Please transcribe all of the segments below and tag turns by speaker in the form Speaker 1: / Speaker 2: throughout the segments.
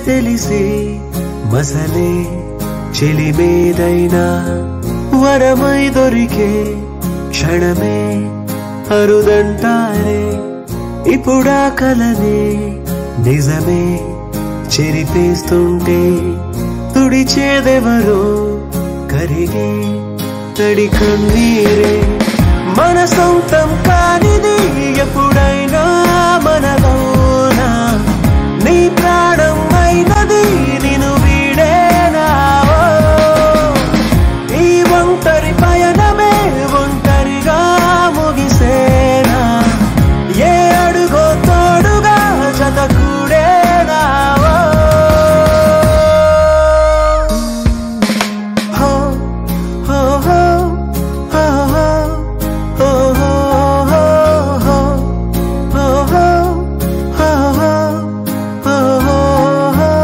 Speaker 1: తెలిసి మసలే చెలిమేదైనా వరమై దొరికే క్షణమే అరుదంటారే ఇప్పుడా కలనే నిజమే చెరిపేస్తుంటే తుడిచేదెవరో కరిగే తడి కన్నీరే మన సొంతం కానిది ఎప్పుడైనా మనలోనా నీ ప్రాణం అయినది నిన్ను వీడేనా ఓ. ఈ ఒంటరి పయనమే ఒంటరిగా ముగిసేనా ఏ అడుగో తోడుగా జత కూడేనా ఓ. హో, హో, హో, హో, హో, హో, హో, హో, హో, హో, హో, హో, హో, హో, హో.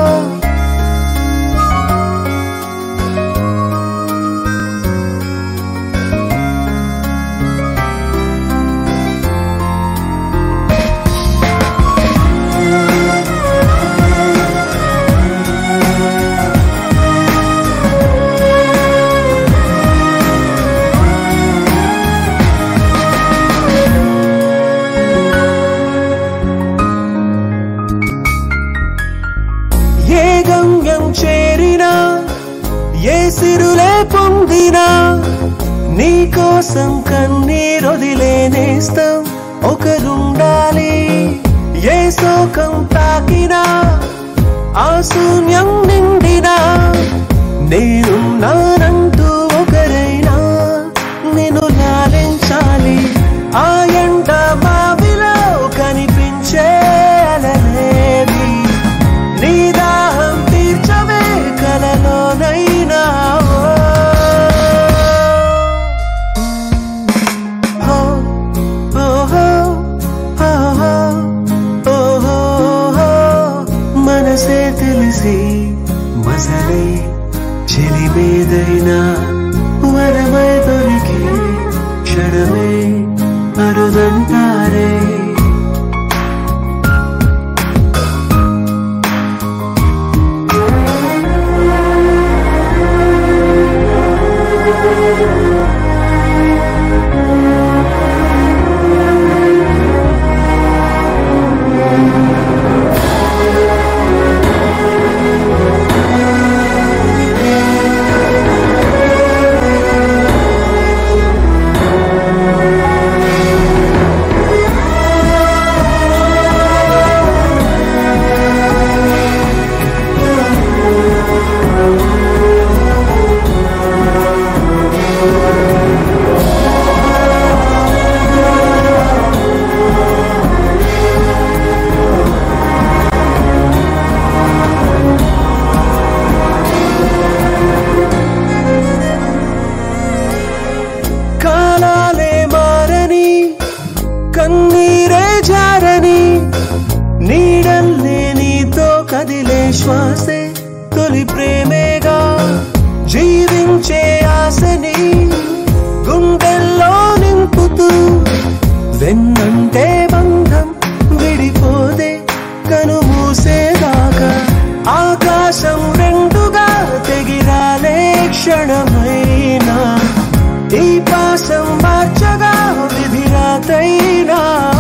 Speaker 1: ఏ గమ్యం చేరినా ఏ సిరులే పొందినా నీ కోసం కన్నీరొదిలేనేస్తాం ఒకరుండాలి ఏ శోకం తాకినా ఆ శూన్యం నిండినా నేనున్నానంటూ ఒకరైనా నేను లాలించాలి ఆ ఎండ మావిలో కనిపించే అలలేవి నీ దాహం తీర్చవే కలలోనైనా ఓ, ఓ, ఓ, ఓ, ఓ, ఓ, ఓ, మనసే తెలిసి మసలే చెలిమేదైనా వరమై దొరికే క్షణమే అరుదంటారే కాలాలే మారని కన్నీరే జారని నీడల్లే నీతో కదిలే శ్వాసే తొలి ప్రేమేగా జీవించే ఆశని గుండెల్లో నింపుతూ వెన్నంటే బంధం విడిపోదే కను మూసేదాకా ఆకాశం రెండుగా తెగిరాలే క్షణమైనా ఈ పాసం మార్చగా విధిరాతైనా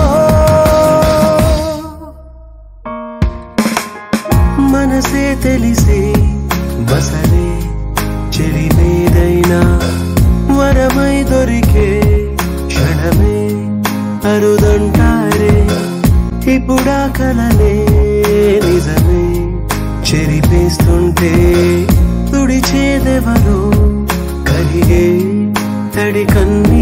Speaker 1: మనసే తెలిసి బసలే చెలిమేదైనా వరమై దొరికే క్షణమే అరుదంటారే ఇప్పుడా కలలే నిజమే చెరిపేస్తుంటే తుడిచేదెవరో కరిగే తడి కన్ను